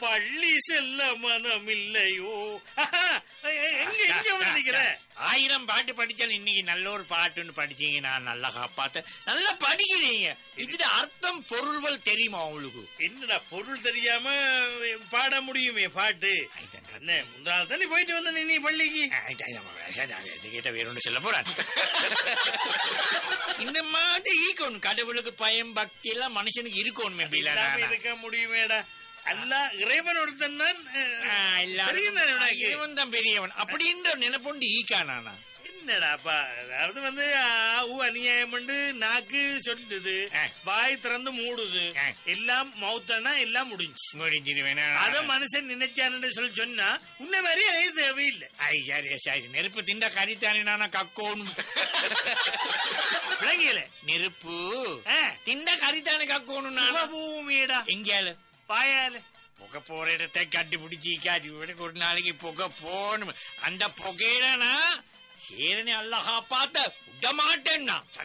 பள்ளி செல்ல மனமில்லையோ ஆஹா, எ- எ- எங்க எங்க வந்திருக்கிற ஆயிரம் பாட்டு படிச்சாலும் இன்னைக்கு நல்ல ஒரு பாட்டுன்னு படிச்சீங்க நான் நல்லா காப்பாத்த நல்லா படிக்கிறீங்க இதுல அர்த்தம் பொருள்கள் தெரியுமா உங்களுக்கு என்னடா பொருள் தெரியாம பாட முடியுமே பாட்டு ஐதான் என்ன முந்தாள் தானே போயிட்டு வந்த நீ பள்ளிக்கு கேட்ட வேற ஒன்று சொல்ல போறேன் இந்த மாதிரி ஈக்கணும் கடவுளுக்கு பயம் பக்தி எல்லாம் மனுஷனுக்கு இருக்கணும் இல்லாம இருக்க முடியுமேடா அல்ல இறைவன் ஒருத்தன் தான் அஹ், தெரியும் தானே உனக்கு? இவன் தான் பெரியவன் அப்படின்ற ஒரு நினைப்புண்டு ஈக்கானா என்னடாப்பா அதாவது வந்து ஆ, ஊ அநியாயம் பண்ணு நாக்கு சொல்லுது ஆ. வாய் திறந்து மூடுது ஆ. எல்லாம் மௌத்தனா எல்லாம் முடிஞ்சு முடிஞ்சிரு வேணா அத மனுஷன் நினைச்சான்னு சொல்லி சொன்னா உன்னை மாதிரி எனக்கு தேவையில்லை ஐ சரி சரி நெருப்பு திண்ட கறித்தானே நானா கக்கோணும் விளங்கியல நெருப்பு ஆ. திண்ட கறித்தானே கக்கோணும் நான் பூமியடா எங்கேயால பாயால புகை போற இடத்தை கண்டுபிடிச்சி காட்டி விட ஒரு நாளைக்கு புகை போகணும் அந்த புகையில நான் சேரனை அல்லாஹா பார்த்த விட மாட்டேன்னா